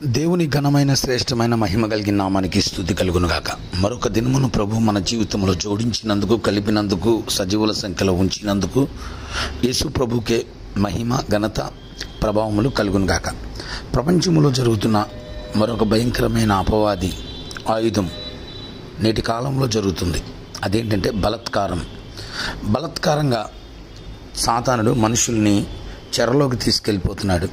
దేవుని ఘనమైన శ్రేష్టమైన మహిమ కలిగిన నామానికి స్థుతి కలుగునుగాక మరొక దినమును ప్రభు మన జీవితంలో జోడించినందుకు కలిపినందుకు సజీవుల సంఖ్యలో ఉంచినందుకు యేసు ప్రభుకే మహిమ ఘనత ప్రభావములు కలుగునుగాక ప్రపంచంలో జరుగుతున్న మరొక భయంకరమైన అపవాది ఆయుధం నేటి కాలంలో జరుగుతుంది అదేంటంటే బలత్కారం బలత్కారంగా సాతానుడు మనుషుల్ని చెరలోకి తీసుకెళ్ళిపోతున్నాడు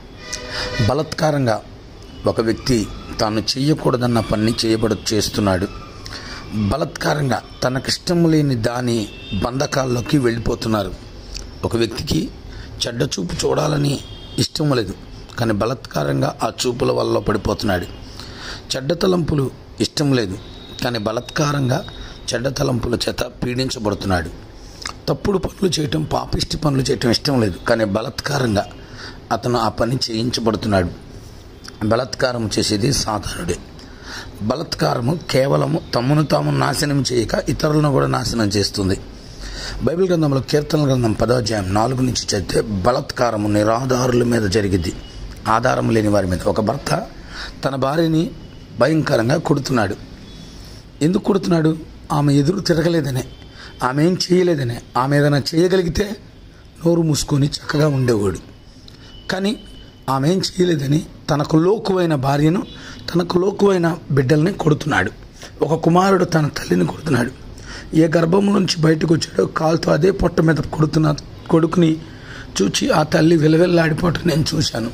బలత్కారంగా ఒక వ్యక్తి తాను చేయకూడదన్న పని చేయబడు చేస్తున్నాడు బలత్కారంగా తనకిష్టం లేని దాని బంధకాల్లోకి వెళ్ళిపోతున్నారు ఒక వ్యక్తికి చెడ్డ చూపు చూడాలని ఇష్టం లేదు కానీ బలత్కారంగా ఆ చూపుల వల్ల పడిపోతున్నాడు చెడ్డ తలంపులు ఇష్టం లేదు కానీ బలత్కారంగా చెడ్డ తలంపుల చేత పీడించబడుతున్నాడు తప్పుడు పనులు చేయటం పాపిష్టి పనులు చేయటం ఇష్టం లేదు కానీ బలత్కారంగా అతను ఆ పని చేయించబడుతున్నాడు బలత్కారం చేసేది సాధారణుడే బలత్కారము కేవలము తమను తాము నాశనం చేయక ఇతరులను కూడా నాశనం చేస్తుంది బైబిల్ గ్రంథంలో కీర్తన గ్రంథం పదోధ్యాయం నాలుగు నుంచి చదివితే బలత్కారము నిరాధారుల మీద జరిగిద్ది ఆధారం లేని వారి మీద ఒక భర్త తన భార్యని భయంకరంగా కొడుతున్నాడు ఎందుకు కొడుతున్నాడు ఆమె ఎదురు తిరగలేదనే ఆమె ఏం చేయలేదనే ఆమె ఏదైనా చేయగలిగితే నోరు మూసుకొని చక్కగా ఉండేవాడు కానీ ఆమె ఏం చేయలేదని తనకు లోకువైన భార్యను తనకు లోకువైన బిడ్డల్ని కొడుతున్నాడు ఒక కుమారుడు తన తల్లిని కొడుతున్నాడు ఏ గర్భం నుంచి బయటకు వచ్చాడో కాలుతో అదే పొట్ట మీద కొడుతున్న కొడుకుని చూచి ఆ తల్లి విలవిల్లాడిపోవటం నేను చూశాను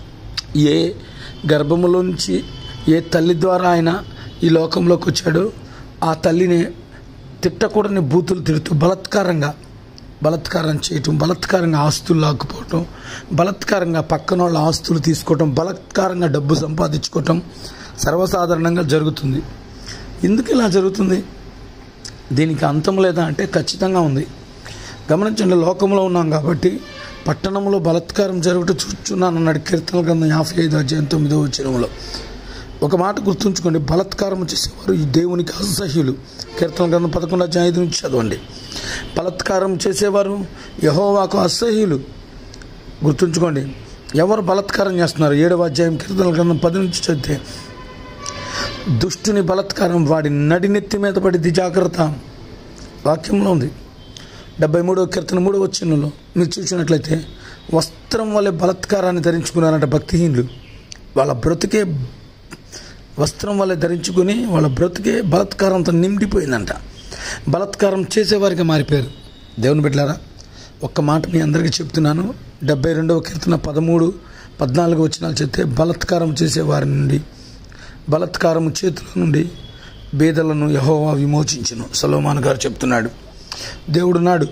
ఏ గర్భములోంచి ఏ తల్లి ద్వారా ఆయన ఈ లోకంలోకి వచ్చాడో ఆ తల్లిని తిట్టకూడని బూతులు తిడుతూ బలత్కారంగా బలత్కారం చేయటం బలత్కారంగా ఆస్తులు లాక్కుపోవటం బలత్కారంగా పక్కన వాళ్ళ ఆస్తులు తీసుకోవటం బలత్కారంగా డబ్బు సంపాదించుకోవటం సర్వసాధారణంగా జరుగుతుంది ఎందుకు ఇలా జరుగుతుంది దీనికి అంతం లేదా అంటే ఖచ్చితంగా ఉంది గమనించండి లోకంలో ఉన్నాం కాబట్టి పట్టణంలో బలత్కారం జరుగుతూ చూస్తున్నాను అన్నాడు కీర్తన గ్రంథం యాభై ఐదు అధ్యాయం తొమ్మిదో వచ్చినంలో ఒక మాట గుర్తుంచుకోండి బలత్కారం చేసేవారు ఈ దేవునికి అసహ్యులు కీర్తన గ్రంథం పదకొండు అధ్యాయం ఐదు నుంచి చదవండి బలత్కారం చేసేవారు యహోవాకు అసహ్యులు గుర్తుంచుకోండి ఎవరు బలత్కారం చేస్తున్నారు ఏడవ అధ్యాయం కీర్తన గ్రంథం పది నుంచి చదివితే దుష్టుని బలత్కారం వాడి నడినెత్తి మీద పడిద్ది జాగ్రత్త వాక్యంలో ఉంది డెబ్బై మూడవ కీర్తన మూడవ వచ్చినలో మీరు చూసినట్లయితే వస్త్రం వల్లే బలత్కారాన్ని ధరించుకున్నారంట భక్తిహీనులు వాళ్ళ బ్రతుకే వస్త్రం వల్ల ధరించుకుని వాళ్ళ బ్రతుకే బలత్కారంతో నిండిపోయిందంట బలత్కారం చేసేవారికి మారిపోయారు దేవుని బిడ్డలారా ఒక్క మాట మీ అందరికీ చెప్తున్నాను డెబ్బై రెండవ కీర్తన పదమూడు పద్నాలుగు వచ్చినాలు చెప్తే బలత్కారం చేసేవారి నుండి బలత్కారం చేతుల నుండి బేదలను యహోవా విమోచించును సలోమాన్ గారు చెప్తున్నాడు దేవుడు నాడు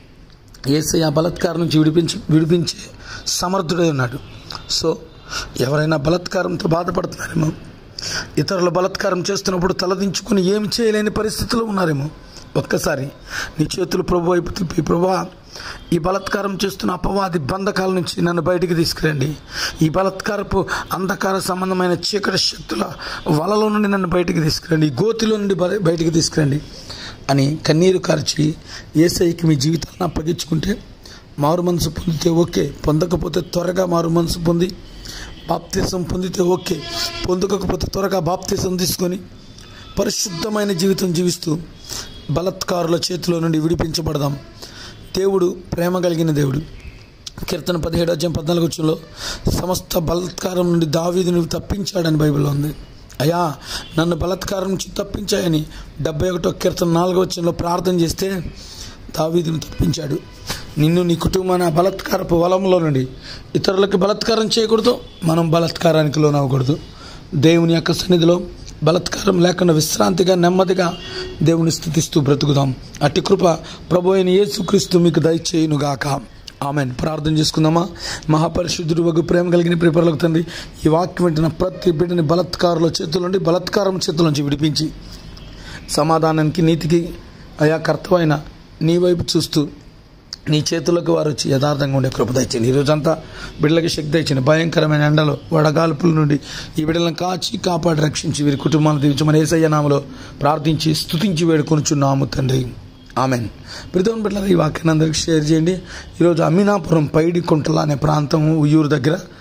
ఏసయ్య బలత్కారం నుంచి విడిపించి విడిపించే సమర్థుడై ఉన్నాడు సో ఎవరైనా బలత్కారంతో బాధపడుతున్నారేమో ఇతరుల బలత్కారం చేస్తున్నప్పుడు తలదించుకుని ఏమి చేయలేని పరిస్థితిలో ఉన్నారేమో ఒక్కసారి నీ చేతులు ప్రభు వైపు తిప్పి ప్రభా ఈ బలత్కారం చేస్తున్న అపవాది బంధకాల నుంచి నన్ను బయటికి తీసుకురండి ఈ బలత్కారపు అంధకార సంబంధమైన చీకటి శక్తుల వలలో నుండి నన్ను బయటికి తీసుకురండి ఈ గోతిలో నుండి బయ- బయటికి తీసుకురండి అని కన్నీరు కార్చి ఏసైకి మీ జీవితాన్ని అప్పగించుకుంటే మారు మనసు పొందితే ఓకే పొందకపోతే త్వరగా మారు మనసు పొంది బాప్తీసం పొందితే ఓకే పొందకపోతే త్వరగా బాప్తీసం తీసుకొని పరిశుద్ధమైన జీవితం జీవిస్తూ బలత్కారుల చేతిలో నుండి విడిపించబడదాం దేవుడు ప్రేమ కలిగిన దేవుడు కీర్తన పదిహేడు అధ్యాయం పద్నాలుగు వచ్చంలో సమస్త బలత్కారం నుండి దావీదుని తప్పించాడని బైబిల్లో ఉంది అయ్యా నన్ను బలత్కారం నుంచి తప్పించాయని డెబ్బై ఒకటో కీర్తన నాలుగో వచ్చంలో ప్రార్థన చేస్తే దావీదుని తప్పించాడు నిన్ను నీ కుటుంబాన్ని ఆ బలత్కారపు వలంలో నుండి ఇతరులకు బలత్కారం చేయకూడదు మనం బలత్కారానికి లోనవ్వకూడదు దేవుని యొక్క సన్నిధిలో బలత్కారం లేకుండా విశ్రాంతిగా నెమ్మదిగా దేవుని స్థుతిస్తూ బ్రతుకుదాం అట్టి కృప ప్రభు అయిన యేసుక్రీస్తు మీకు దయచేయునుగాక ఆమెన్ ప్రార్థన చేసుకుందామా మహాపరిశుద్ధుడు వగు ప్రేమ కలిగిన ప్రిపరలకు తండ్రి ఈ వాక్యం వింటున్న ప్రతి బిడ్డని బలత్కారుల చేతుల నుండి బలత్కారం చేతుల నుంచి విడిపించి సమాధానానికి నీతికి అయా కర్తవైన నీ వైపు చూస్తూ నీ చేతులకు వారు వచ్చి యథార్థంగా ఉండే కృప తెచ్చింది ఈరోజంతా బిడ్డలకి శక్తి ఇచ్చింది భయంకరమైన ఎండలో వడగాల్పుల నుండి ఈ బిడ్డలను కాచి కాపాడి రక్షించి వీరి కుటుంబాలను దీవించి మన ఏసయ్య నామలో ప్రార్థించి స్తుతించి వేడుకొనుచున్నాము తండ్రి ఆమెన్ ప్రతివన్ బిడ్డల ఈ వాక్యాన్ని అందరికి షేర్ చేయండి ఈరోజు అమీనాపురం పైడి కుంటల అనే ప్రాంతం ఉయ్యూరు దగ్గర ఆ,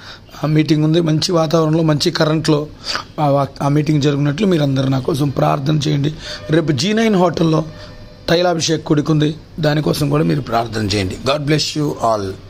ఆ మీటింగ్ ఉంది మంచి వాతావరణంలో మంచి కరెంట్లో ఆ వా- ఆ మీటింగ్ జరిగినట్లు మీరు అందరూ నా కోసం ప్రార్థన చేయండి రేపు జీ నైన్ హోటల్లో తైలాభిషేక్ కొడుకుంది దానికోసం కూడా మీరు ప్రార్థన చేయండి గాడ్ బ్లెస్ యూ ఆల్